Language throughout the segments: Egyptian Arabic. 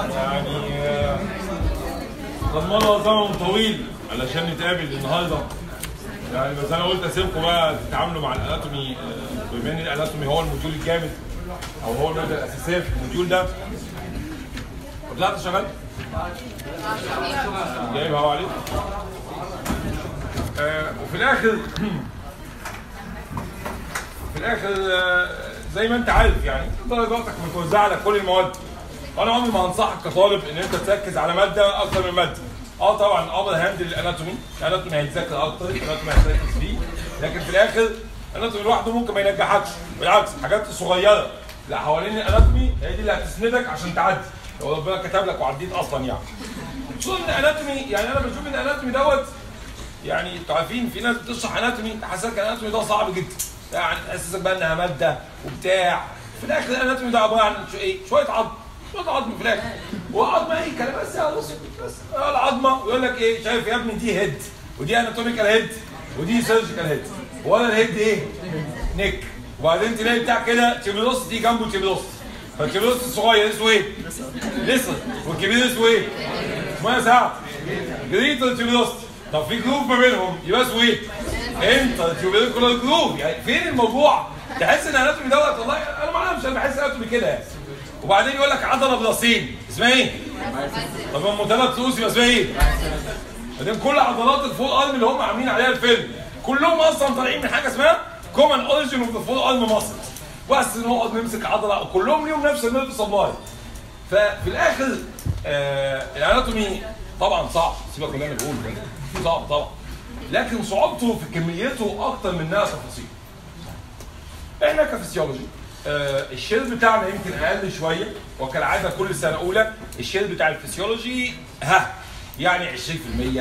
يعني آه، ضمنها زمن طويل علشان نتقابل النهارده يعني بس انا قلت اسيبكم بقى تتعاملوا مع الاناتومي آه، بما ان الاناتومي هو الموديول الجامد او هو الماده الاساسيه في الموديول ده طلعت شغال؟ جايب هوا عليك آه، وفي الاخر في الاخر آه، زي ما انت عارف يعني درجاتك متوزعه على كل المواد وانا عمري ما هنصحك كطالب ان انت تركز على ماده اكتر من ماده اه طبعا ابر هاند للاناتومي الاناتومي هيتذاكر اكتر الاناتومي هتركز فيه لكن في الاخر الاناتومي لوحده ممكن ما ينجحكش بالعكس الحاجات الصغيره اللي حوالين الاناتومي هي دي اللي هتسندك عشان تعدي لو ربنا كتب لك وعديت اصلا يعني خصوصا ان الاناتومي يعني انا بشوف ان الاناتومي دوت يعني انتوا عارفين في ناس بتشرح اناتومي تحسسك الاناتومي ده صعب جدا يعني تحسسك بقى انها ماده وبتاع في الاخر الاناتومي ده عباره عن شو ايه شويه عظم شويه عظم في الاخر وعظمه ايه كلام بس يا بص بس آه، العظمه يقول لك ايه شايف يا ابني دي هيد ودي اناتوميكال هيد ودي سيرجيكال هيد ولا الهيد ايه نيك وبعدين تلاقي بتاع كده تيبلوستي جنبه تيبلوستي فالتيبلوستي الصغير اسمه ايه؟ لسه والكبير اسمه ايه؟ اسمه ايه يا سعد؟ جريتر تيبلوستي طب في جروب ما بينهم يبقى اسمه ايه؟ انت تيوبيركولار جروب يعني فين الموضوع؟ تحس ان اناتومي دوت والله انا ما اعرفش انا بحس اناتومي كده يعني وبعدين يقول لك عضله براسين اسمها ايه؟ طب ام ثلاث رؤوس يبقى اسمها ايه؟ بعدين كل عضلات الفول ارم اللي هم عاملين عليها الفيلم كلهم اصلا طالعين من حاجه اسمها كومن اوريجن اوف ذا فول ارم ماسل بس نقعد نمسك عضله كلهم ليهم نفس النيرف سبلاي ففي الاخر آه الاناتومي طبعا صعب سيبك من اللي انا بقوله ده صعب طبعا لكن صعوبته في كميته اكتر منها تفاصيل احنا كفسيولوجي آه الشير بتاعنا يمكن اقل شويه وكالعاده كل سنه اولى الشير بتاع الفسيولوجي ها يعني 20% 25%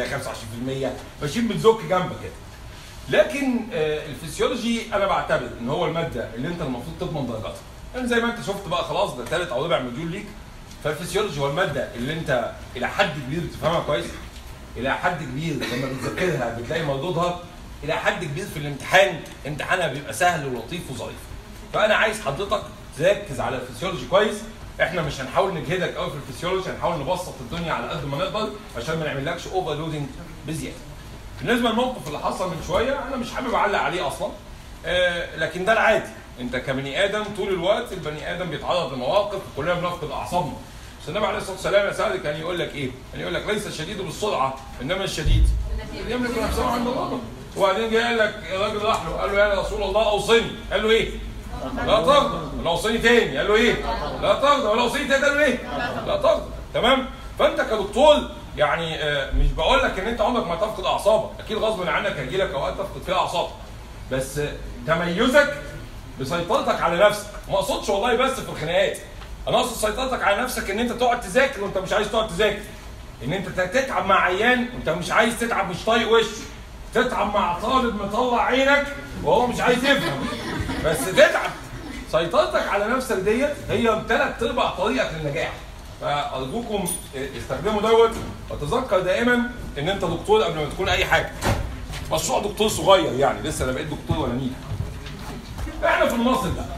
ماشيين بتزك جنبك كده لكن آه الفسيولوجي انا بعتبر ان هو الماده اللي انت المفروض تضمن درجاتها يعني زي ما انت شفت بقى خلاص ده ثالث او رابع موديول ليك فالفسيولوجي هو الماده اللي انت الى حد كبير بتفهمها كويس الى حد كبير لما بتذاكرها بتلاقي مردودها الى حد كبير في الامتحان امتحانها بيبقى سهل ولطيف وظريف فانا عايز حضرتك تركز على الفسيولوجي كويس احنا مش هنحاول نجهدك قوي في الفسيولوجي هنحاول نبسط الدنيا على قد ما نقدر عشان ما نعملكش اوفرلودنج بزياده بالنسبه للموقف اللي حصل من شويه انا مش حابب اعلق عليه اصلا آه لكن ده العادي انت كبني ادم طول الوقت البني ادم بيتعرض لمواقف كلنا بنفقد اعصابنا بس النبي عليه الصلاه والسلام يا سعد كان يقول لك ايه؟ كان يقول لك ليس الشديد بالسرعه انما الشديد الذي يملك نفسه عند الله وبعدين جه قال لك الراجل راح له قال له يا رسول الله اوصني قال له ايه؟ لا تغضب ولا اوصني تاني قال له ايه؟ لا تغضب ولا اوصني تاني قال له ايه؟ لا تغضب تمام؟ فانت كدكتور يعني آه، مش بقول لك ان انت عمرك ما تفقد اعصابك اكيد غصب عنك هيجي لك اوقات تفقد فيها اعصابك بس آه، تميزك بسيطرتك على نفسك ما اقصدش والله بس في الخناقات انا اقصد سيطرتك على نفسك ان انت تقعد تذاكر وانت مش عايز تقعد تذاكر ان انت تتعب مع عيان وانت مش عايز تتعب مش طايق وشه تتعب مع طالب مطلع عينك وهو مش عايز يفهم بس تتعب سيطرتك على نفسك ديت هي ثلاث ارباع طريقك للنجاح فارجوكم استخدموا دوت وتذكر دائما ان انت دكتور قبل ما تكون اي حاجه مشروع دكتور صغير يعني لسه لا بقيت دكتور ولا نيل احنا في المصل ده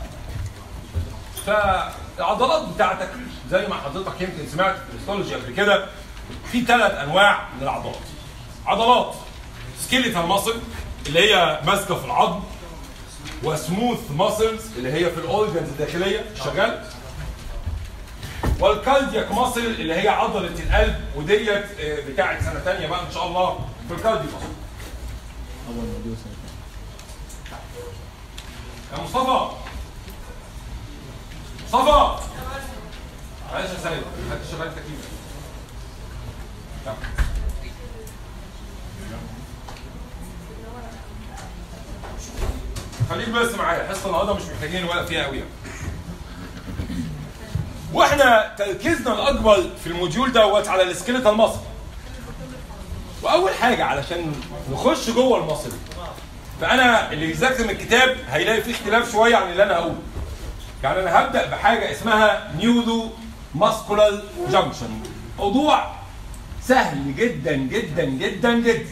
فالعضلات بتاعتك زي ما حضرتك يمكن سمعت في الهيستولوجي قبل كده في ثلاث انواع من العضلات عضلات سكيليتال ماسل اللي هي ماسكه في العظم وسموث ماسلز اللي هي في الاورجنز الداخليه شغال والكاردياك ماسل اللي هي عضله القلب وديت آه، بتاعت سنه ثانيه بقى ان شاء الله في الكارديو ماسل يا مصطفى مصطفى معلش يا سيد هات الشباب التكييف يلا. خليك بس معايا الحصه النهارده مش محتاجين ولا فيها قوي واحنا تركيزنا الاكبر في الموديول دوت على السكيلتال ماسل واول حاجه علشان نخش جوه المصل فانا اللي يذاكر من الكتاب هيلاقي فيه اختلاف شويه عن اللي انا هقوله يعني انا هبدا بحاجه اسمها نيورو ماسكولار جانكشن موضوع سهل جدا جدا جدا جدا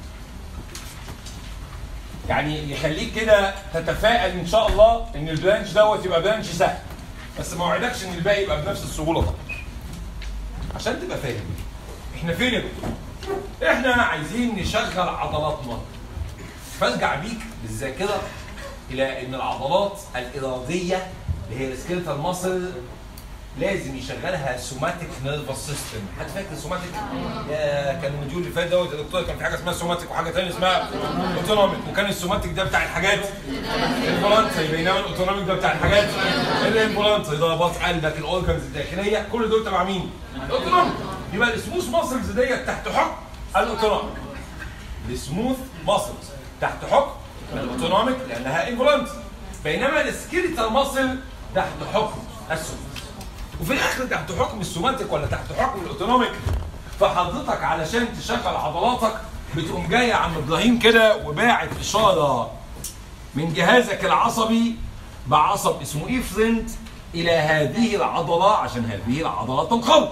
يعني يخليك كده تتفائل ان شاء الله ان البرانش دوت يبقى برانش سهل بس ما وعدكش ان الباقي يبقى بنفس السهوله طبعا عشان تبقى فاهم احنا فين يا دكتور؟ احنا عايزين نشغل عضلاتنا فارجع بيك بالذاكره الى ان العضلات الاراديه اللي هي السكيلتال ماسل لازم يشغلها سوماتيك نيرفس سيستم حد فاكر سوماتيك يا كان المديول اللي فات دوت يا دكتور كان في حاجه اسمها سوماتيك وحاجه ثانيه اسمها اوتونوميك وكان السوماتيك ده بتاع الحاجات الفولانتري بينما الاوتونوميك ده بتاع الحاجات الانفولانتري ضربات قلبك الاورجنز الداخليه كل دول تبع مين؟ الاوتونوميك يبقى السموث ماسلز ديت تحت حكم الاوتونوميك السموث ماسلز تحت حكم الاوتونوميك لانها انفولانتري بينما السكيليتال ماسل تحت حكم السموث وفي الاخر تحت حكم السوماتيك ولا تحت حكم الاوتونوميك فحضرتك علشان تشغل عضلاتك بتقوم جاي يا عم ابراهيم كده وباعت اشاره من جهازك العصبي بعصب اسمه ايفرنت الى هذه العضله عشان هذه العضله تنقض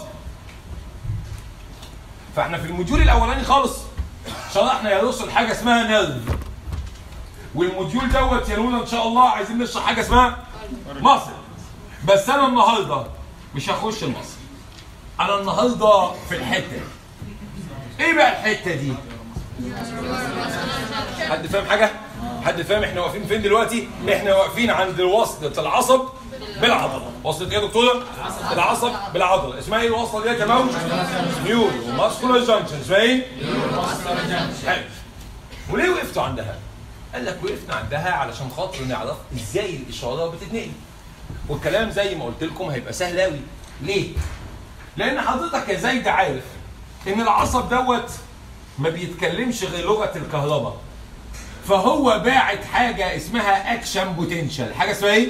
فاحنا في الموديول الاولاني خالص شرحنا يا رسل حاجه اسمها نيرف والموديول دوت يا نونا ان شاء الله عايزين نشرح حاجه اسمها مصل بس انا النهارده مش هخش المصل انا النهارده في الحته ايه بقى الحته دي حد فاهم حاجه حد فاهم احنا واقفين فين دلوقتي احنا واقفين عند وصلة العصب بالعضله وصلة ايه يا دكتوره العصب بالعضله اسمها ايه الوصله ديت يا موج نيورو ماسكولار جانكشن اسمها ايه حلو وليه وقفتوا عندها قال لك وقفنا عندها علشان خاطر نعرف ازاي الاشاره بتتنقل والكلام زي ما قلت لكم هيبقى سهل قوي ليه لان حضرتك يا زيد عارف ان العصب دوت ما بيتكلمش غير لغه الكهرباء فهو باعت حاجه اسمها اكشن بوتنشال حاجه اسمها ايه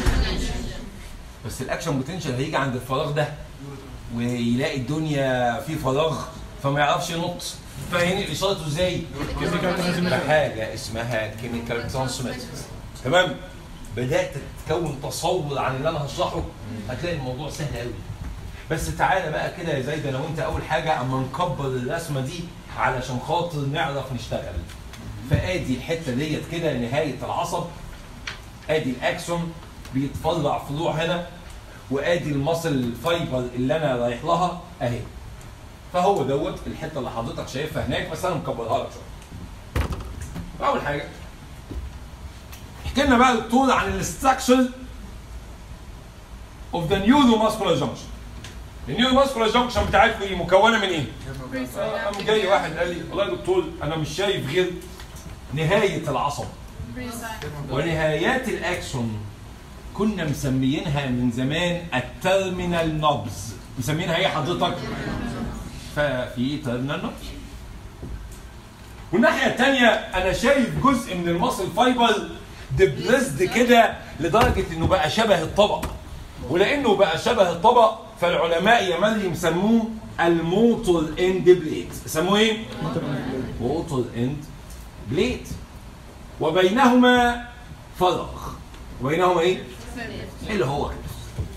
بس الاكشن بوتنشال هيجي عند الفراغ ده ويلاقي الدنيا في فراغ فما يعرفش ينط فهينقل اشارته ازاي بحاجه اسمها كيميكال ترانسميتر تمام بدات تكون تصور عن اللي انا هشرحه هتلاقي الموضوع سهل قوي بس تعالى بقى كده يا زيد انا وانت اول حاجه اما نكبر الرسمه دي علشان خاطر نعرف نشتغل فادي الحته ديت كده نهايه العصب ادي الاكسون بيتفرع فروع هنا وادي المصل فايبر اللي انا رايح لها اهي فهو دوت الحته اللي حضرتك شايفها هناك بس انا مكبرها لك شويه اول حاجه احكي لنا بقى دكتور عن الاستراكشر اوف ذا نيورو ماسكولار جانكشن النيورو ماسكولار جانكشن بتاعتكم ايه مكونه من ايه؟ قام جاي واحد قال لي والله يا دكتور انا مش شايف غير نهايه العصب ونهايات الاكسون كنا مسميينها من زمان الترمينال نوبز مسمينها ايه حضرتك؟ ففي ترمينال نوبز والناحيه الثانيه انا شايف جزء من المصل فايبر دبريسد كده لدرجه انه بقى شبه الطبق ولانه بقى شبه الطبق فالعلماء يا مريم سموه الموتور اند بليد سموه ايه؟ موتور اند بليد وبينهما فراغ وبينهما ايه؟ اللي هو كده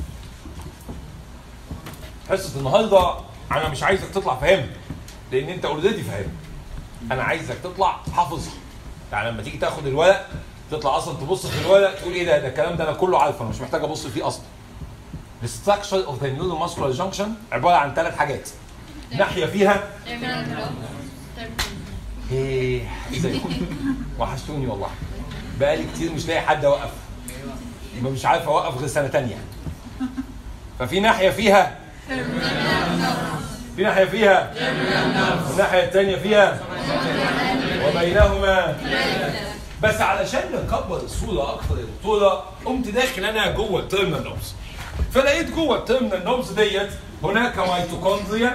حصه النهارده انا مش عايزك تطلع فاهم لان انت اوريدي فاهم انا عايزك تطلع حافظها يعني لما تيجي تاخد الورق تطلع اصلا تبص في الورق تقول ايه ده ده الكلام ده انا كله عارفه انا مش محتاج ابص فيه اصلا الستراكشر اوف ذا نيورو ماسكولار جانكشن عباره عن ثلاث حاجات ناحيه فيها ايه ازيكم وحشتوني والله بقالي كتير مش لاقي حد اوقف ما مش عارف اوقف غير سنه تانية ففي ناحيه فيها في ناحيه فيها والناحيه الثانيه فيها وبينهما بس علشان نكبر الصوره اكتر يا دكتوره قمت داخل انا جوه التيرمينال نوبز فلقيت جوه التيرمينال نوبز ديت هناك ميتوكوندريا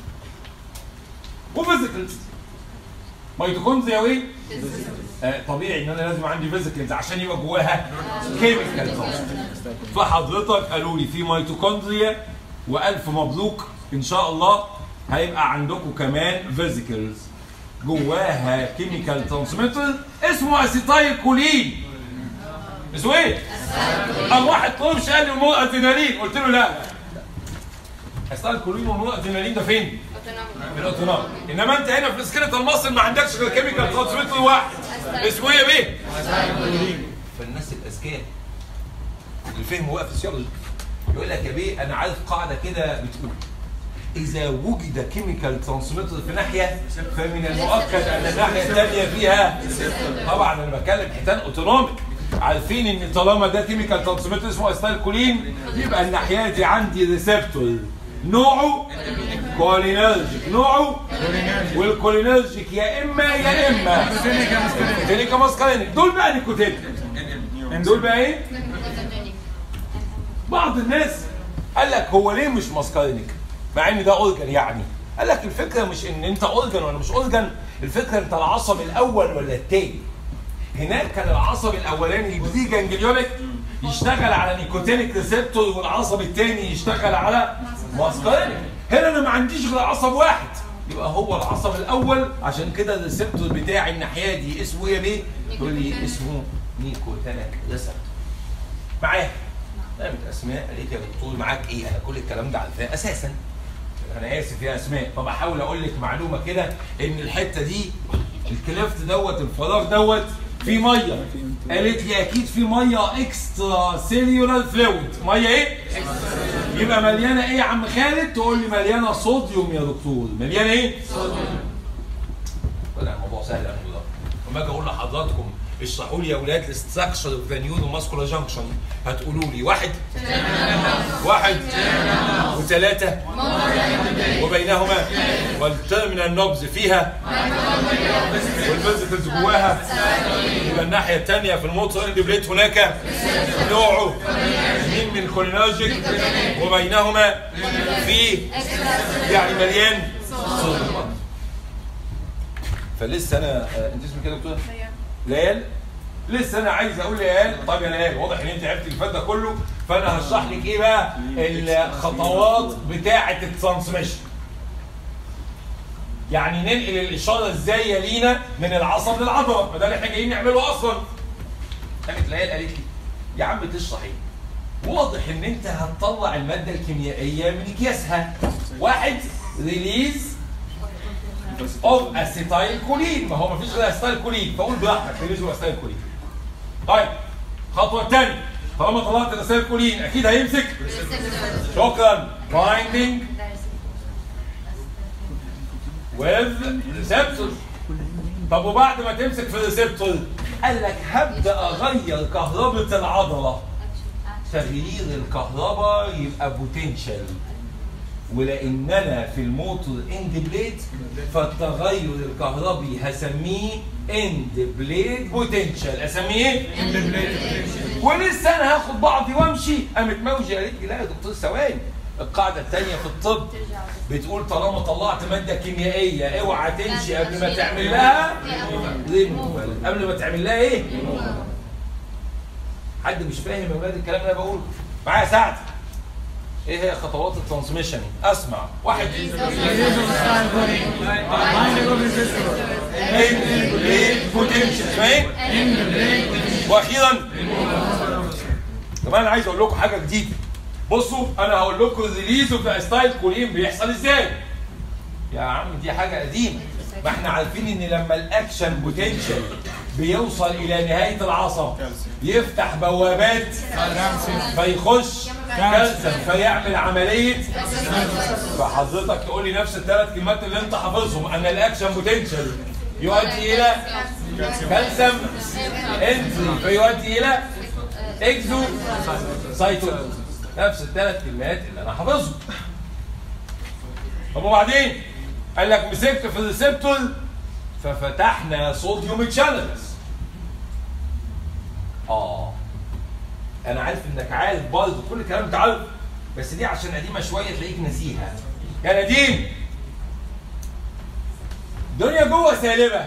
وفيزيكلز ميتوكوندريا وايه؟ آه طبيعي ان انا لازم عندي فيزيكلز عشان يبقى جواها كيميكال فحضرتك قالوا لي في ميتوكوندريا والف مبروك ان شاء الله هيبقى عندكم كمان فيزيكلز جواها كيميكال ترانسميتر اسمه اسيتايل كولين اسمه ايه؟ قام واحد طرش قال لي نور ادرينالين قلت له لا اسيتايل كولين ونور ادرينالين ده فين؟ في الاوتونوم انما انت هنا في السكيلت المصري ما عندكش غير كيميكال ترانسميتر واحد اسمه ايه يا بيه؟ فالناس الاذكياء اللي فهموا بقى فيسيولوجي يقول لك يا بيه انا عارف قاعده كده بتقول اذا وجد كيميكال ترانسميتر في ناحيه فمن المؤكد ان الناحيه الثانيه فيها طبعا انا بتكلم حيتان اوتونوميك عارفين ان طالما ده كيميكال ترانسميتر اسمه استايل كولين يبقى الناحيه دي عندي ريسبتور نوعه كولينرجيك نوعه والكولينرجيك يا اما يا اما تينيكا ماسكارينيك دول بقى نيكوتينيك دول بقى ايه؟ بعض الناس قال لك هو ليه مش ماسكارينيك؟ مع ان ده اورجن يعني قال لك الفكره مش ان انت اورجن ولا مش اورجن الفكره انت العصب الاول ولا التاني هناك كان العصب الاولاني البري جانجليونيك يشتغل على نيكوتينيك ريسبتور والعصب الثاني يشتغل على ماسكارينيك هنا انا ما عنديش غير عصب واحد يبقى هو العصب الاول عشان كده الريسبتور بتاعي الناحيه دي اسمه ايه يا بيه؟ تقول لي اسمه نيكوتينيك ريسبتور معايا قامت اسماء قالت يا دكتور معاك ايه؟ انا كل الكلام ده عارفاه اساسا انا اسف يا اسماء فبحاول اقول لك معلومه كده ان الحته دي الكليفت دوت الفراغ دوت في ميه قالت لي اكيد في ميه اكسترا سيلولار فلويد ميه ايه؟ يبقى مليانه ايه يا عم خالد؟ تقول لي مليانه صوديوم يا دكتور مليانه ايه؟ صوديوم طلع الموضوع سهل قوي ده لما اجي اقول لحضراتكم اشرحوا لي يا اولاد الاستراكشر اوف ذا نيورو ماسكولار جانكشن هتقولوا لي واحد واحد وثلاثة وبينهما والتيرمينال نوبز فيها والفيزيكلز جواها يبقى الناحية الثانية في الموتور اند بليت هناك نوعه مين من كولينرجيك وبينهما في يعني مليان صوديوم فلسه انا آه، انت اسمك كده دكتور؟ ليال لسه انا عايز اقول ليال طب يا ليال واضح ان انت عرفت الفات ده كله فانا هشرح لك ايه بقى الخطوات بتاعه الترانسميشن يعني ننقل الاشاره ازاي لينا من العصب للعضله ما ده اللي احنا جايين نعمله اصلا قامت ليال قالت لي يا عم تشرح ايه واضح ان انت هتطلع الماده الكيميائيه من اكياسها واحد ريليز اوف اسيتايل كولين ما هو ما فيش غير اسيتايل كولين فقول براحتك ريليز اوف اسيتايل كولين طيب الخطوه الثانيه طالما طلعت الاسيتايل كولين اكيد هيمسك شكرا بايندينج with receptor طب وبعد ما تمسك في الريسبتور قال لك هبدا اغير كهربة العضله تغيير الكهرباء يبقى بوتنشال ولان انا في الموتور اند بليد فالتغير الكهربي هسميه اند بليد بوتنشال اسميه ايه؟ اند بليد ولسه انا هاخد بعضي وامشي قامت موجي قالت لي لا يا دكتور ثواني القاعده الثانيه في الطب بتقول طالما طلعت ماده كيميائيه اوعى تمشي قبل ما تعمل لها ريموفال قبل ما تعمل لها ايه؟ حد مش فاهم يا ولاد الكلام اللي انا بقوله معايا سعد ايه هي خطوات الترانسميشن اسمع واحد بوتنشال فاهم واخيرا كمان انا عايز اقول لكم حاجه جديده بصوا انا هقول لكم الريليز اوف ستايل كولين بيحصل ازاي يا عم دي حاجه قديمه ما احنا عارفين ان لما الاكشن بوتنشال بيوصل الى نهايه العصب يفتح بوابات فيخش كالسيوم فيعمل عمليه فحضرتك تقول لي نفس الثلاث كلمات اللي انت حافظهم ان الاكشن بوتنشال يؤدي الى كالسيوم انتري فيؤدي الى اكزو سايتوز نفس الثلاث كلمات اللي انا حافظهم طب وبعدين قال لك مسكت في الريسبتور ففتحنا صوديوم تشانلز اه انا عارف انك عارف برضه كل الكلام انت عارف بس دي عشان قديمه شويه تلاقيك نسيها يا نديم الدنيا جوه سالبه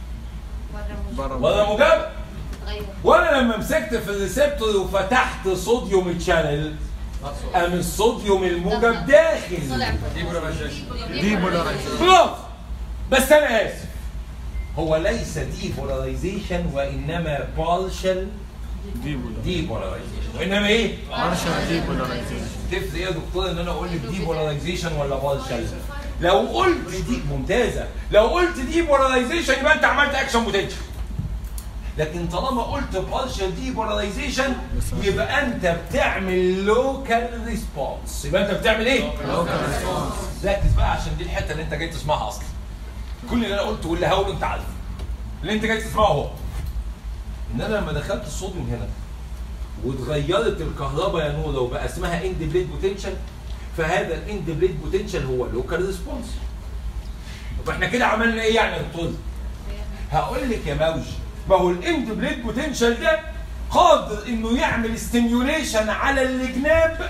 ولا موجبه وانا لما مسكت في الريسبتور وفتحت صوديوم تشانل قام الصوديوم الموجب داخل دي بولاريزيشن برافو بس انا اسف هو ليس دي بولاريزيشن وانما بارشل دي بولاريزيشن دي بولاريزيشن وانما ايه؟ بارشل دي بولاريزيشن تفرق ايه يا دكتور ان انا اقول لك دي بولاريزيشن ولا بارشل؟ لو قلت دي ممتازه لو قلت دي بولاريزيشن يبقى انت عملت اكشن بوتنشال لكن طالما قلت بارشال ديبولاريزيشن يبقى انت بتعمل لوكال ريسبونس يبقى انت بتعمل ايه؟ ركز بقى عشان دي الحته اللي انت جاي تسمعها اصلا كل اللي انا قلته واللي هقوله انت عارفه اللي انت جاي تسمعه اهو ان انا لما دخلت الصوديوم هنا واتغيرت الكهرباء يا نوره وبقى اسمها اند بليد بوتنشال فهذا الاند بليد بوتنشال هو لوكال ريسبونس طب احنا كده عملنا ايه يعني يا دكتور؟ هقول لك يا موج ما هو الاند بليد بوتنشال ده قادر انه يعمل ستيميوليشن على الجناب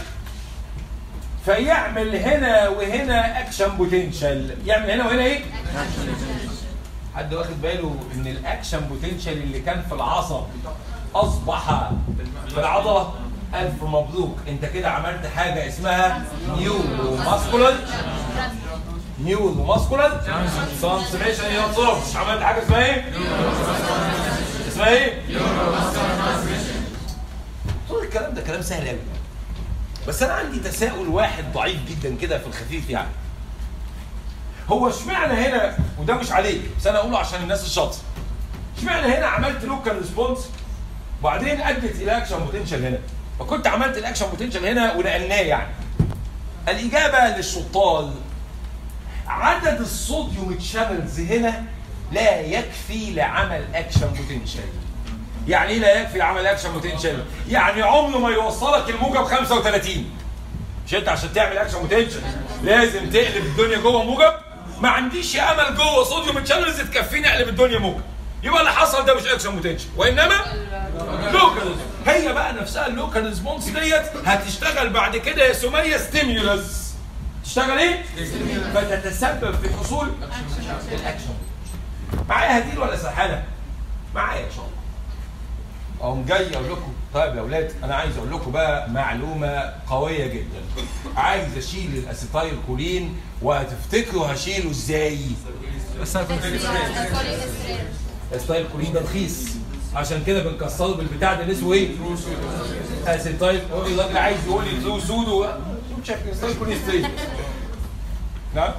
فيعمل هنا وهنا اكشن بوتنشال يعمل هنا وهنا ايه؟ حد واخد باله ان الاكشن بوتنشال اللي كان في العصب اصبح في العضله الف مبروك انت كده عملت حاجه اسمها نيورو ماسكولار نيورو ماسكولار ترانسميشن ينصرف عملت حاجه اسمها ايه؟ اسمها ايه؟ طول الكلام ده كلام سهل قوي بس انا عندي تساؤل واحد ضعيف جدا كده في الخفيف يعني هو اشمعنى هنا وده مش عليك بس انا اقوله عشان الناس الشاطره اشمعنى هنا عملت لوكال ريسبونس وبعدين ادت الى اكشن بوتنشال هنا فكنت عملت الاكشن بوتنشال هنا ونقلناه يعني الاجابه للشطار عدد الصوديوم تشانلز هنا لا يكفي لعمل اكشن بوتنشال يعني ايه لا يكفي لعمل اكشن بوتنشال يعني عمره ما يوصلك الموجب 35 مش انت عشان تعمل اكشن بوتنشال لازم تقلب الدنيا جوه موجب ما عنديش امل جوه صوديوم تشانلز تكفيني اقلب الدنيا موجب يبقى اللي حصل ده مش اكشن بوتنشال وانما لوكال هي بقى نفسها اللوكال ريسبونس ديت هتشتغل بعد كده يا سميه ستيمولس تشتغل ايه؟ فتتسبب في حصول الاكشن معايا هديل ولا سرحانه؟ معايا ان شاء الله اقوم جاي اقول لكم طيب يا اولاد انا عايز اقول لكم بقى معلومه قويه جدا عايز اشيل الاسيتايل كولين وهتفتكروا هشيله ازاي؟ الاسيتايل كولين ده رخيص عشان كده بنكسره بالبتاع ده اللي اسمه ايه؟ اسيتايل يقول لي الراجل عايز يقول لي تلو سودو شكل اسيتايل كولين ستريت نعم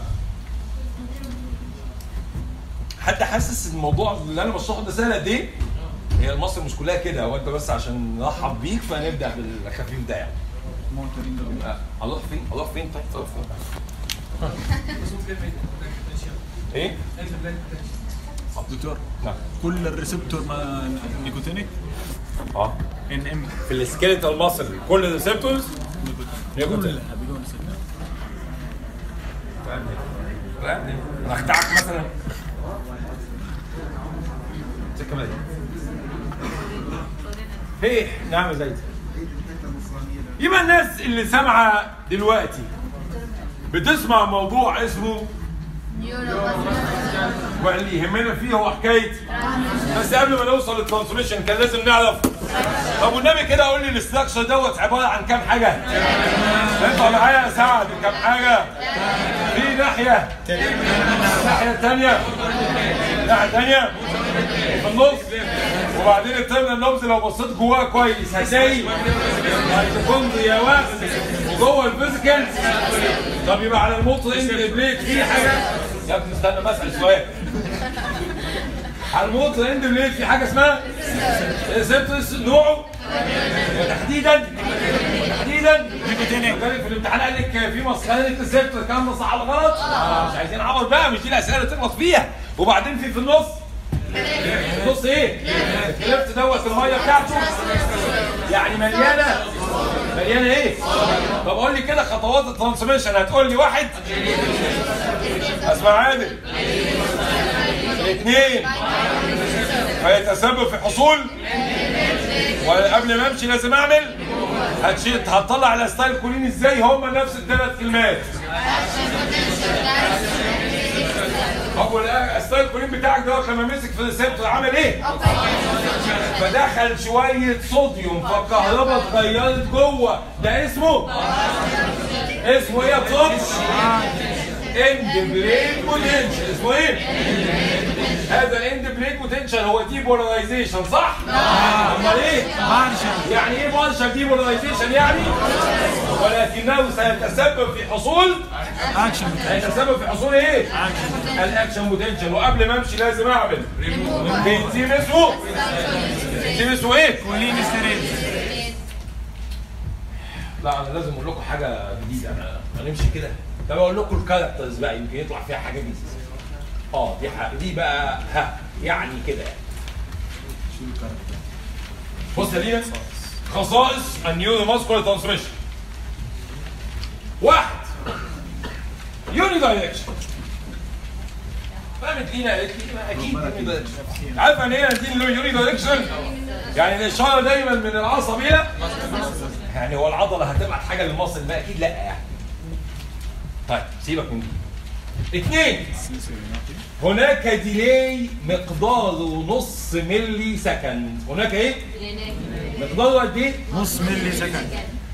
حد حاسس الموضوع اللي انا بشرحه ده سهل قد ايه؟ هي مصر مش كلها كده هو انت بس عشان نرحب بيك فنبدا بالخفيف ده يعني آه، اروح فين؟ اروح فين طيب؟ اروح فين؟ ايه؟ دكتور نعم كل الريسبتور ما نيكوتينيك اه ان ام في السكيلتال ماسل كل الريسبتورز نيكوتين كلها بدون سنة انا اخدعك مثلا سكه مالي ايه نعم يا زيد يبقى الناس اللي سامعه دلوقتي بتسمع موضوع اسمه واللي يهمنا فيه هو حكايه بس قبل ما نوصل للترانسميشن كان لازم نعرف طب والنبي كده قول لي الاستراكشر دوت عباره عن كام حاجه؟ انت معايا يا سعد كام حاجه؟ في ناحيه الناحيه الثانيه الناحيه الثانيه في النص وبعدين الترمينال لوبز لو بصيت جواه كويس هتلاقي ميتوكوندريا واحد وجوه الفيزيكال طب يبقى على الموتور اند بليك في حاجه يا ابني استنى بسال سؤال على الموتور اند بليك في حاجه اسمها ريسبتورز نوعه وتحديدا وتحديدا نيكوتينيك كان في الامتحان قال لك في مسخره ريسبتور الكلام ده صح ولا غلط؟ مش عايزين عبط بقى مش دي الاسئله اللي تغلط فيها وبعدين في في النص في النص ايه؟ الكليبت دوت الميه بتاعته يعني مليانه مليانه ايه؟ طب قول لي كده خطوات الترانسميشن هتقول لي واحد اسمع عادل اثنين هيتسبب في حصول وقبل ما امشي لازم اعمل هتشيل هتطلع الاستايل كولين ازاي هم نفس الثلاث كلمات طب الاستايل كولين بتاعك دوت لما مسك في الريسبتور عمل ايه؟ فدخل شويه صوديوم فالكهرباء اتغيرت جوه ده اسمه اسمه ايه يا بصوت؟ اند بليد بوتنشال اسمه ايه؟ هذا الاند بليد بوتنشال هو دي بولاريزيشن صح؟ امال ايه؟ يعني ايه بارشال دي بولاريزيشن يعني؟ ولكنه سيتسبب في حصول اكشن هيتسبب في حصول ايه؟ الاكشن بوتنشال وقبل ما امشي لازم اعمل بنزيم اسمه بنزيم اسمه ايه؟ كولين ستيريز لا انا لازم اقول لكم حاجه جديده انا هنمشي كده طب اقول لكم الكاركترز بقى يمكن يطلع فيها حاجه جديده اه دي حق. دي بقى ها يعني كده يعني شو الكاركتر بص يا لينا خصائص النيورو ماسكولار ترانسميشن واحد يوني دايركشن فهمت لينا قالت لي ما اكيد يوني دايركشن عارف يعني ايه دي يوني دايركشن؟ يعني الاشاره دايما من العصب الى يعني هو العضله هتبعت حاجه للمصل ده اكيد لا يعني طيب سيبك من دي اثنين سلسلة نعطي هناك ديلي مقداره نص ملي سكند هناك ايه؟ مقداره قد ايه؟ نص ملي سكند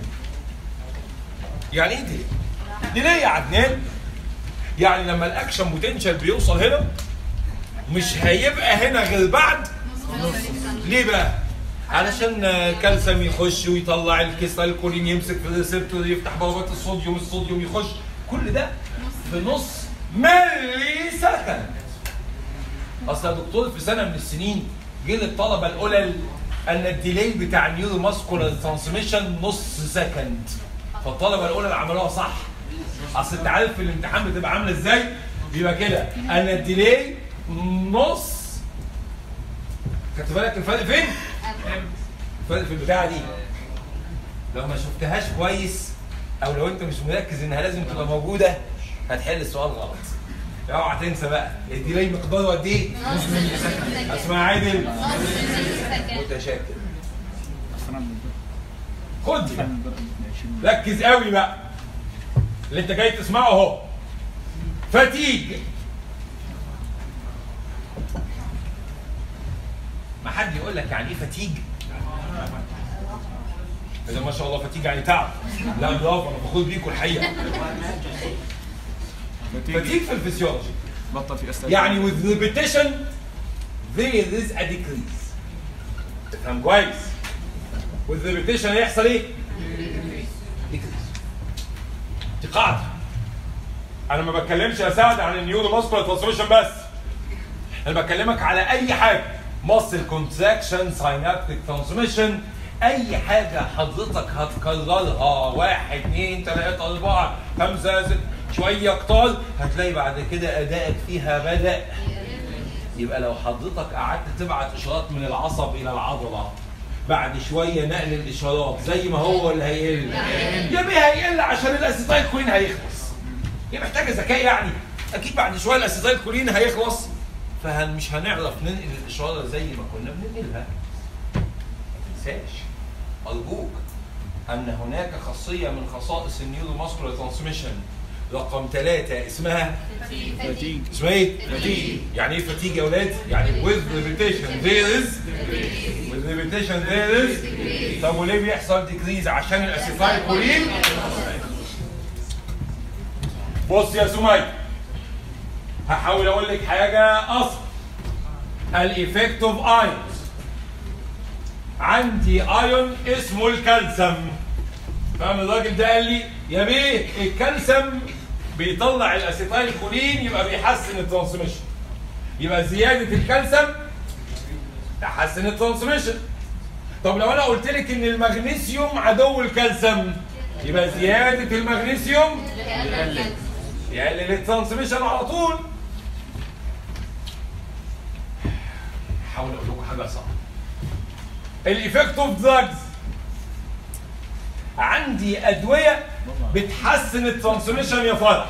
يعني ايه ديلي؟ ديلي يا عدنان يعني لما الاكشن بوتنشال بيوصل هنا مش هيبقى هنا غير بعد ليه بقى؟ علشان كالسيوم يخش ويطلع الكيستا الكولين يمسك في الريسبتور يفتح بوابات الصوديوم الصوديوم يخش كل ده في نص ملي سكند اصل يا دكتور في سنه من السنين جه للطلبه القلل ان الديلي بتاع النيورو ماسكولار ترانسميشن نص سكند فالطلبه القلل عملوها صح اصل انت عارف في الامتحان بتبقى عامله ازاي؟ بيبقى كده ان الديلي نص خدت بالك الفرق فين؟ الفرق في البتاعه دي لو ما شفتهاش كويس او لو انت مش مركز انها لازم تبقى موجوده هتحل السؤال غلط اوعى تنسى بقى الديلي مقداره قد ايه؟ اسمع عادل متشكر اصلا من خد دي بقى. من ضرب 22 ركز قوي بقى اللي انت جاي تسمعه اهو فتيج ما حد يقول لك يعني ايه فتيج اذا ما شاء الله فتيج يعني تعب لا برافو انا فخور بيكم الحقيقه فتيج في الفسيولوجي بطل في استاذ يعني with repetition there is a decrease تفهم كويس with repetition هيحصل ايه؟ decrease دي قاعدة انا ما بتكلمش يا سعد عن النيورو ماسكولار ترانسميشن بس انا بكلمك على اي حاجه ماسل كونتراكشن ساينابتيك ترانسميشن اي حاجه حضرتك هتكررها واحد اثنين ثلاثة أربعة خمسة ست شوية كتار هتلاقي بعد كده أدائك فيها بدأ يبقى لو حضرتك قعدت تبعت إشارات من العصب إلى العضلة بعد شوية نقل الإشارات زي ما هو اللي هيقل يا بيه هيقل عشان الأسيتايل كوين هيخلص هي محتاجة ذكاء يعني أكيد بعد شوية الأسيتايل كولين هيخلص فمش هنعرف ننقل الإشارة زي ما كنا بننقلها ما تنساش أرجوك أن هناك خاصية من خصائص النيورو ماسكولار ترانسميشن رقم ثلاثة اسمها فتيج اسمها ايه؟ فتيج يعني ايه فتيج يا ولاد؟ يعني with repetition there is with repetition there is طب وليه بيحصل ديكريز؟ عشان الاسيتايل كولين بص يا سمية هحاول اقول لك حاجة اصلا الايفكت اوف ايونز عندي ايون اسمه الكالسيوم فاهم الراجل ده قال لي يا بيه الكالسيوم بيطلع الاسيتايل كولين يبقى بيحسن الترانسميشن يبقى زياده الكالسيوم تحسن الترانسميشن طب لو انا قلت لك ان المغنيسيوم عدو الكالسيوم يبقى زياده المغنيسيوم يقلل الترانسميشن على طول حاول اقول لكم حاجه صعبه الايفكت اوف دراجز عندي ادويه بتحسن الترانسميشن يا فرح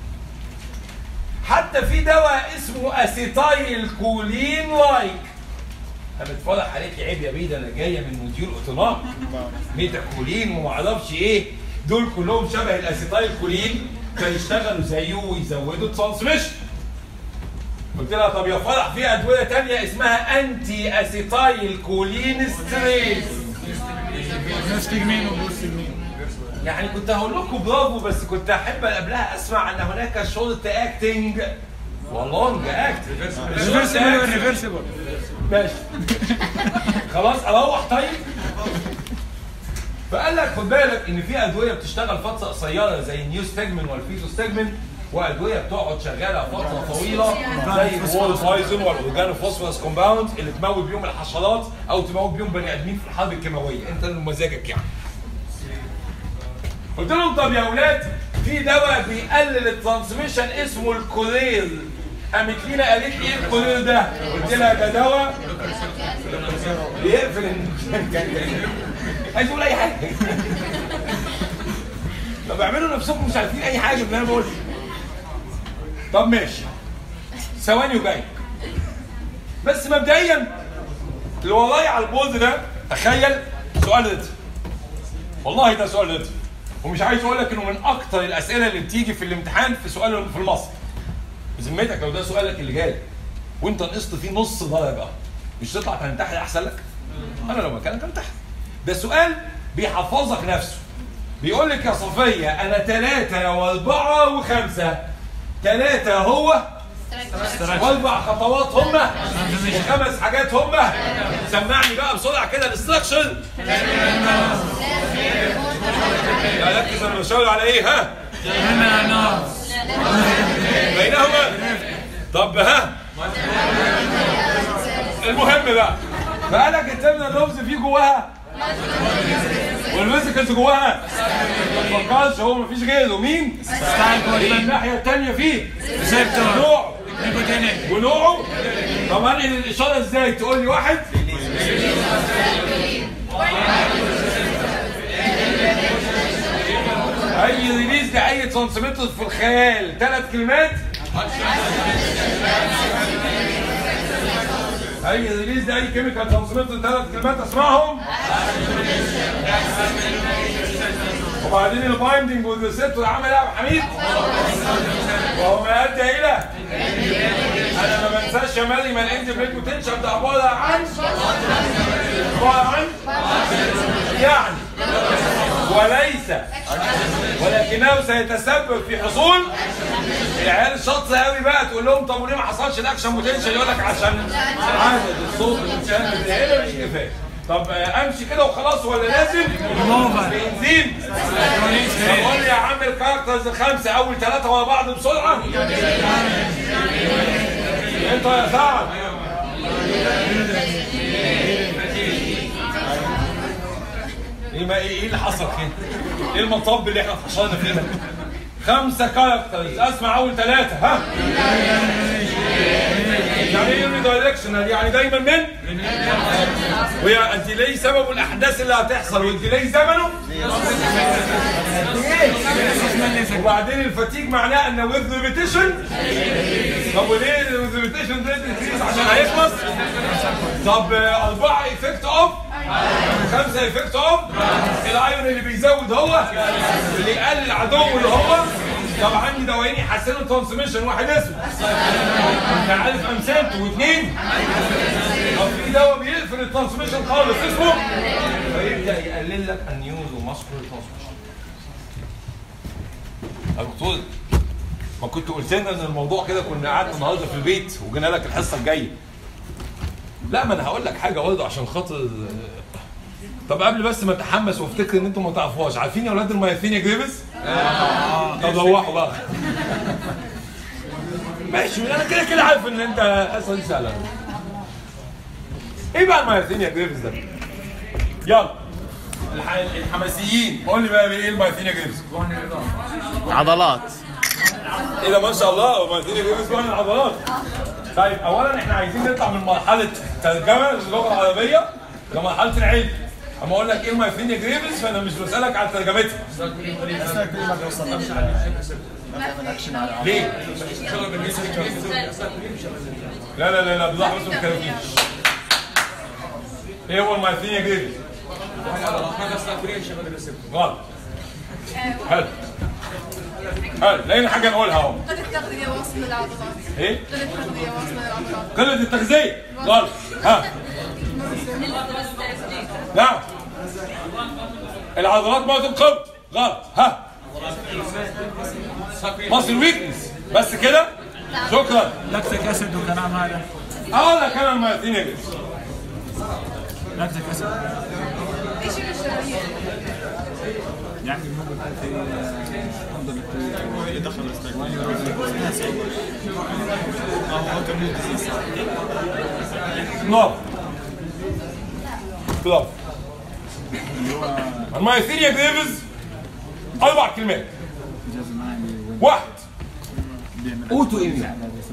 حتى في دواء اسمه اسيتايل كولين لايك انا بتفرح عليك عيب يا بيه ده انا جايه من مديول اوتونوم ميتا كولين وما اعرفش ايه دول كلهم شبه الاسيتايل كولين فيشتغلوا زيه ويزودوا الترانسميشن قلت لها طب يا فرح في ادويه تانية اسمها انتي اسيتايل كولين ستريس نستجمين وبوستجمين يعني كنت هقول لكم برافو بس كنت احب قبلها اسمع ان هناك شورت اكتنج ولونج اكت ريفرسبل ريفرسبل ماشي خلاص اروح طيب فقال لك خد بالك ان في ادويه بتشتغل فتره قصيره زي النيوستجمن والفيتوستجمن وادويه بتقعد شغاله فتره طويله زي الوولفايزن والاورجانوفوسفورس كومباوند اللي تموت بيهم الحشرات او تموت بيهم بني ادمين في الحرب الكيماويه انت اللي مزاجك يعني قلت لهم طب يا اولاد في دواء بيقلل الترانسميشن اسمه الكوليل قامت لينا قالت لي ايه الكوليل ده؟ قلت لها ده دواء بيقفل ال- عايز اقول اي حاجه طب اعملوا نفسكم مش عارفين اي حاجه من اللي انا بقولها طب ماشي ثواني وجاي بس مبدئيا اللي ورايا على البورد ده تخيل سؤال رتم والله ده سؤال رتم ومش عايز اقول لك انه من اكتر الاسئله اللي بتيجي في الامتحان في سؤال في المصري بذمتك لو ده سؤالك اللي جاي وانت نقصت فيه نص درجه مش تطلع تنتحر احسن لك؟ انا لو مكانك انتحر ده سؤال بيحفظك نفسه بيقول لك يا صفيه انا ثلاثه واربعه وخمسه ثلاثه هو واربع خطوات هم وخمس حاجات هم سمعني بقى بسرعه كده الاستراكشر لا ركز انا بشاور على ايه ها بينهما طب ها المهم بقى بقالك الترمينال لوبز فيه جواها والفيزيكالز جواها ما تفكرش هو مفيش غيره مين؟ يبقى الناحيه الثانيه فيه نوعه ونوعه طب انقل الاشاره ازاي؟ تقول لي واحد اي ريليز لاي ترانسميتر في الخيال ثلاث كلمات اي ريليز لاي كيميكال ترانسميتر ثلاث كلمات اسمعهم وبعدين البايندنج والريسبتور عمل ايه يا ابو حميد؟ وهو ما ادى الى انا ما بنساش يا مريم الاند بريك بوتنشال ده عباره عن عباره عن يعني وليس ولكنه سيتسبب في حصول العيال الشاطره قوي بقى تقول لهم طب وليه ما حصلش الاكشن بوتنشال يقول لك عشان عدد الصوت المشاهد اللي هنا مش كفايه طب آه، امشي كده وخلاص ولا لازم؟ بنزين طب قول لي يا عم الكاركترز الخمسه اول ثلاثه ورا بعض بسرعه انت يا سعد ايه ما ايه إيه اللي حصل كده؟ ايه المطب اللي احنا اتحشرنا فيه ده؟ خمسه كاركترز اسمع اول ثلاثه ها؟ يعني ايه ريدايركشنال يعني دايما من؟ وهي الديلي سببه الاحداث اللي هتحصل والديلي زمنه وبعدين الفتيج معناه ان وذ ريبيتيشن طب وليه وذ ريبيتيشن ده increase عشان هيخلص طب آه، أربعة ايفكت اوف خمسة ايفكت اوف الايون اللي بيزود هو اللي يقلل العدو اللي هو طب عندي دوايين يحسنوا الترانسميشن واحد اسمه انت عارف امثالته واثنين طب في دواء بيقفل الترانسميشن خالص اسمه فيبدا يقلل لك النيورو ماسكولار ترانسميشن يا دكتور ما كنت قلت لنا ان الموضوع كده كنا قعدنا النهارده في البيت وجينا لك الحصه الجايه لا ما انا هقول لك حاجه برضه عشان خاطر طب قبل بس ما اتحمس وافتكر ان انتم ما تعرفوهاش عارفين يا اولاد المايثينيا جريفس؟ طب روحوا بقى ماشي انا كده كده عارف ان انت الحصه دي سهله ايه بقى المايثينيا جريفس ده؟ يلا الح- الحماسيين قول لي بقى ايه المايثينيا جريفس؟ عضلات ايه ده ما شاء الله المايثينيا جريفس بقى من العضلات طيب اولا احنا عايزين نطلع من مرحله ترجمه للغه العربيه لمرحله العلم اما اقول لك ايه المايثينيا جريفس فانا مش بسالك على ترجمتها ليه؟ لا لا لا لا بالله بس ما تكلمنيش ايه هو المايثينيا جريفس؟ غلط حلو حلو لقينا حاجه نقولها اهو قلة التغذية وصل للعضلات ايه؟ قلة التغذية وصل للعضلات قلة التغذية غلط ها نعم العضلات موت القبض غلط ها مصر ويكنس بس كده شكرا لاكتيك اسيد والكلام هذا اقول لك انا المايثينيا جريفس لاكتيك اسيد ايش الاشياء يعني ممكن يكون في آه، افضل اللي دخل الاستقبال ناس او اوتو ديزيز كلاب كلاب اللي هو المايثيريا جريفز اربع كلمات جزء معي واحد بيعمل اوتو ايميون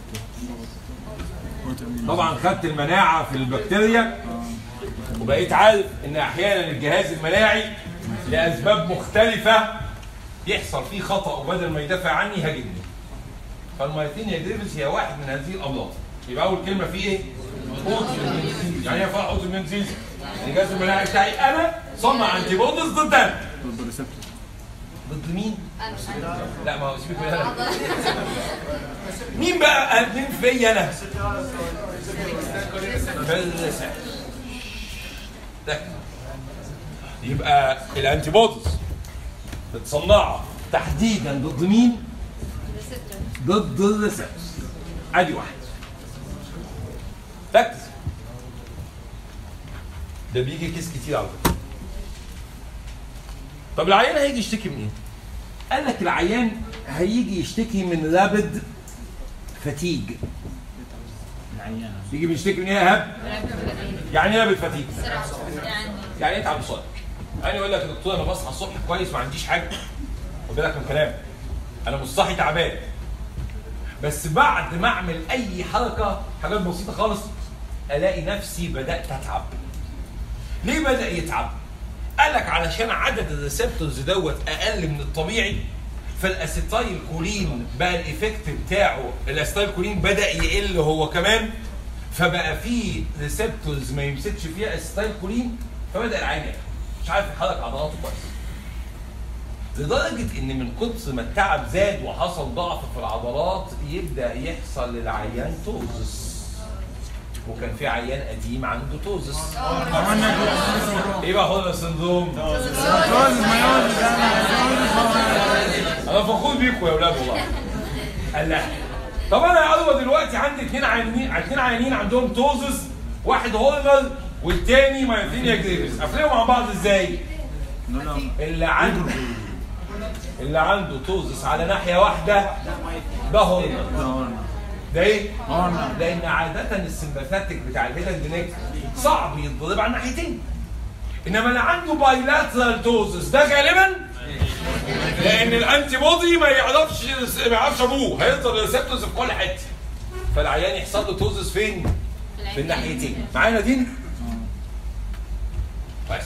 اوتو إيميون. طبعا خدت المناعه في البكتيريا وبقيت عارف ان احيانا الجهاز المناعي لاسباب مختلفه يحصل فيه خطا وبدل ما يدافع عني هاجمني فالمايثينيا جريفز هي واحد من هذه الامراض يبقى اول كلمه فيه ايه؟ اوتو يعني ايه فرق اوتو ديزيز؟ الجهاز المناعي بتاعي انا صنع انتي بوديز ضدها ضد الريسبتور ضد مين؟ انا لا ما هو سيبك من انا مين بقى قادمين فيا انا؟ بالرسالة. ده. يبقى الانتي بوديز متصنعه تحديدا ضد مين؟ ضد الريسبتورز ادي واحد ركز ده بيجي كيس كتير على فكره طب العيان هيجي يشتكي من ايه؟ قال لك العيان هيجي يشتكي من رابد فتيج العيان يجي بيشتكي من ايه يا هب؟ يعني ايه رابد فتيج؟ يعني يعني ايه تعب بسرعه؟ يعني يقول لك يا دكتور انا بصحى الصبح كويس ما عنديش حاجه خد بالك من كلام انا مش صاحي تعبان بس بعد ما اعمل اي حركه حاجات بسيطه خالص الاقي نفسي بدات اتعب ليه بدا يتعب قال لك علشان عدد الريسبتورز دوت اقل من الطبيعي فالاسيتايل كولين بقى الايفكت بتاعه الاسيتايل كولين بدا يقل هو كمان فبقى في ريسبتورز ما يمسكش فيها اسيتايل كولين فبدا العين يقل. مش عارف يحرك عضلاته كويس لدرجه ان من كتر ما التعب زاد وحصل ضعف في العضلات يبدا يحصل للعيان توزس وكان في عيان قديم عنده توزس ايه بقى هو السندروم؟ انا فخور بيكم يا اولاد والله قال لا طب انا يا عضوة دلوقتي عندي اثنين عيانين اثنين عيانين عندهم توزس واحد هولمر والتاني مايثينيا جريفيس افرقهم مع بعض ازاي؟ اللي عنده اللي عنده توزس على ناحيه واحده ده هولمر ده ايه؟ لان عاده السمباثاتيك بتاع الهيدن جنيك صعب يتضرب على الناحيتين انما اللي عنده بايلاترال توزس ده غالبا لان الانتي بودي ما يعرفش ما يعرفش ابوه هيفضل ريسبتورز في كل حته فالعيان يحصل له توزس فين؟ في الناحيتين معانا دين؟ بس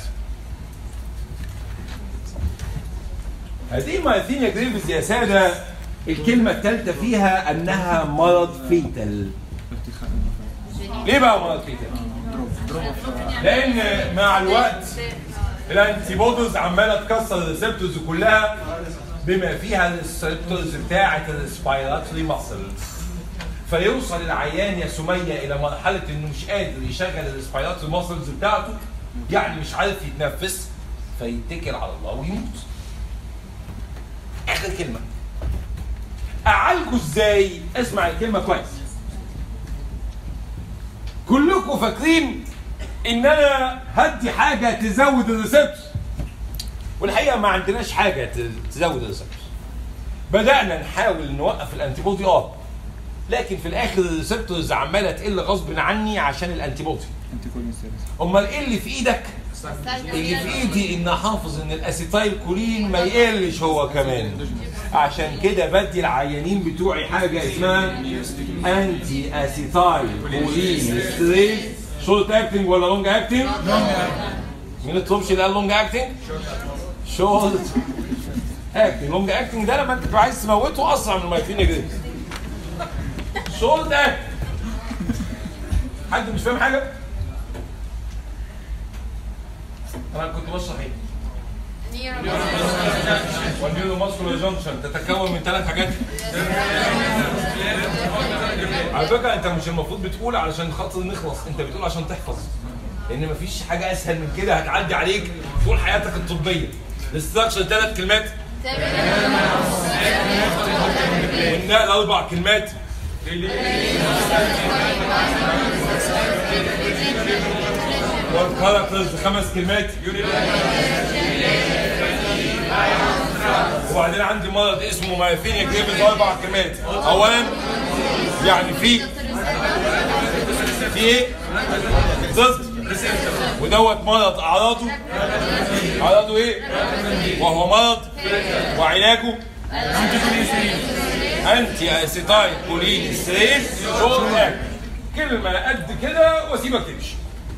هذه مايثينيا جريفز يا ساده الكلمه الثالثه فيها انها مرض فيتال ليه بقى مرض فيتال؟ لان مع الوقت الانتي بوديز عماله تكسر الريسبتورز كلها بما فيها الريسبتورز بتاعه الريسبيراتوري ماسل فيوصل العيان يا سميه الى مرحله انه مش قادر يشغل الريسبيراتوري ماسلز بتاعته يعني مش عارف يتنفس فيتكل على الله ويموت اخر كلمه اعالجه ازاي اسمع الكلمه كويس كلكم فاكرين ان انا هدي حاجه تزود الريسبتور والحقيقه ما عندناش حاجه ت- تزود الريسبتور بدانا نحاول نوقف الانتي بودي اه لكن في الاخر الريسبتورز عماله تقل غصب عني عشان الانتي بودي انت كل سيريس امال ايه اللي في ايدك اللي في ايدي ان احافظ ان الاسيتايل كولين ما يقلش هو كمان عشان كده بدي العيانين بتوعي حاجه اسمها انتي اسيتايل كولين ستريت شورت اكتنج ولا لونج اكتنج؟ مين الطبش اللي قال لونج اكتنج؟ شورت اكتنج لونج اكتنج ده لما انت تبقى عايز تموته اسرع من المايتين جريز شورت اكتنج حد مش فاهم حاجه؟ انا كنت بشرح ايه؟ والنيورو ماسكولار جانكشن تتكون من ثلاث حاجات على فكره انت مش المفروض بتقول علشان خاطر نخلص انت بتقول عشان تحفظ لان مفيش حاجه اسهل من كده هتعدي عليك طول حياتك الطبيه الاستراكشر ثلاث كلمات والنقل اربع كلمات والكاركترز خمس كلمات وبعدين عندي مرض اسمه مايثينيا جريفز اربع كلمات اولا يعني في في ايه؟ ضد ودوت مرض اعراضه اعراضه ايه؟ وهو مرض وعلاجه انتي اسيتايل كولين ستريس شورت اكت كلمه قد كده واسيبك تمشي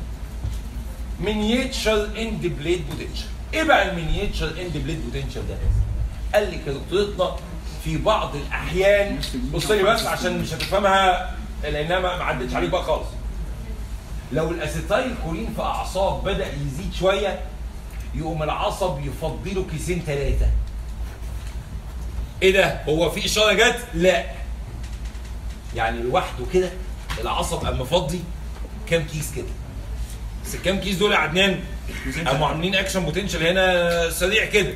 مينياتشر اند بليد بوتنشال ايه بقى المينياتشر اند بليد بوتنشال ده قال لي كدكتورتنا في بعض الاحيان بص لي بس عشان مش هتفهمها لانها ما ما عدتش عليك بقى خالص لو الاسيتايل كولين في اعصاب بدا يزيد شويه يقوم العصب يفضي له كيسين ثلاثه ايه ده هو في اشاره جت لا يعني لوحده كده العصب قام مفضي كام كيس كده بس الكام كيس دول يا عدنان قاموا عاملين اكشن بوتنشال هنا سريع كده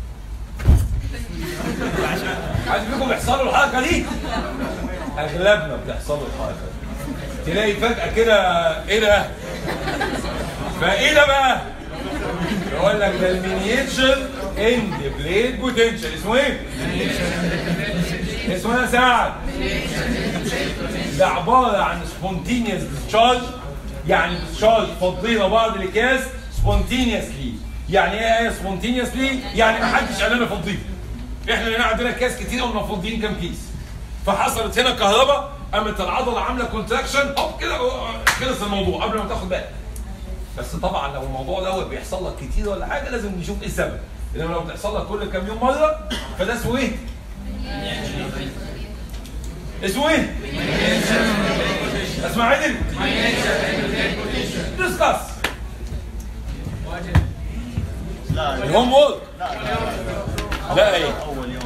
حد فيكم بيحصل له الحركه دي اغلبنا بتحصل له الحركه دي تلاقي فجاه كده ايه ده فايه ده بقى يقول لك ده المينياتشر اند بليد بوتنشال اسمه ايه؟ اسمه ايه يا سعد؟ ده عباره عن سبونتينيوس ديسشارج يعني ديسشارج فضينا بعض الاكياس سبونتينيوسلي يعني ايه سبونتينيوسلي؟ يعني ما حدش قال لنا فضيه احنا هنا عندنا كاس كتير قمنا فاضيين كام كيس فحصلت هنا كهرباء قامت العضله عامله كونتراكشن هوب كده خلص الموضوع قبل ما تاخد بالك بس طبعا لو الموضوع دوت بيحصل لك كتير ولا حاجه لازم نشوف ايه السبب انما لو بتحصل لك كل كام يوم مره فده اسمه ايه؟ اسمه ايه؟ اسمع عدل ديسكاس لا الهوم وورك لا ايه اول يوم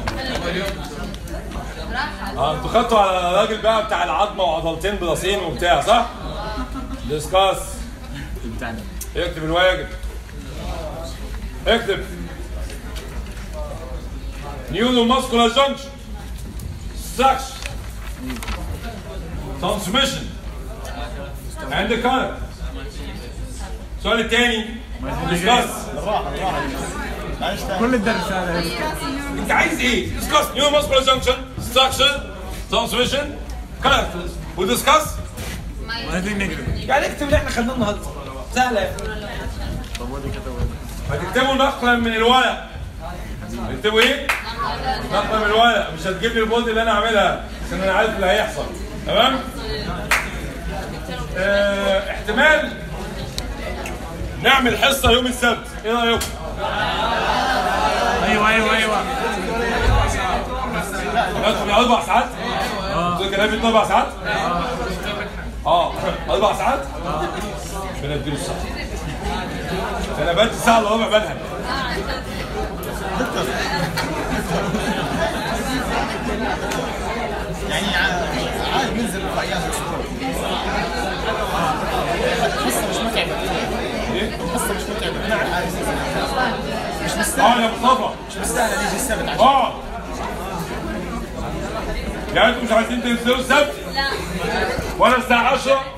اه انتوا خدتوا على الراجل بقى بتاع العظمه وعضلتين براسين وبتاع صح؟ ديسكاس بتاعنا اكتب الواجب اكتب نيورو ماسكولار جانكشن ستراكشر ترانسميشن عند كارت السؤال الثاني ديسكاس بالراحه بالراحه معلش كل الدرس هذا انت عايز ايه؟ ديسكاس نيورو ماسكولار جانكشن ستراكشر ترانسميشن كاركترز وديسكاس هذه نقرا يعني اكتب اللي احنا خدناه النهارده سهله طب ودي كده هتكتبوا نقلا من الورق اكتبوا ايه؟ نقلا من الورق مش هتجيب لي البولد اللي انا عاملها عشان انا عارف اللي هيحصل تمام؟ اه احتمال نعمل حصه يوم السبت ايه رايكم؟ ايوه ايوه ايوه ندخل اربع ساعات؟ اه كلامي اربع ساعات؟ اه اربع ساعات؟ بنديله الساعه انا بقيت ساعه الا ربع بنهج يعني ع- عادي بننزل في ايام الاسبوع الحصه مش متعبه ايه؟ الحصه مش متعبه انا عارف مش اه مستاهل يا مصطفى مش مستاهل نيجي السبت عشان اه يعني انتوا مش عايزين تنزلوا السبت لا ولا الساعة 10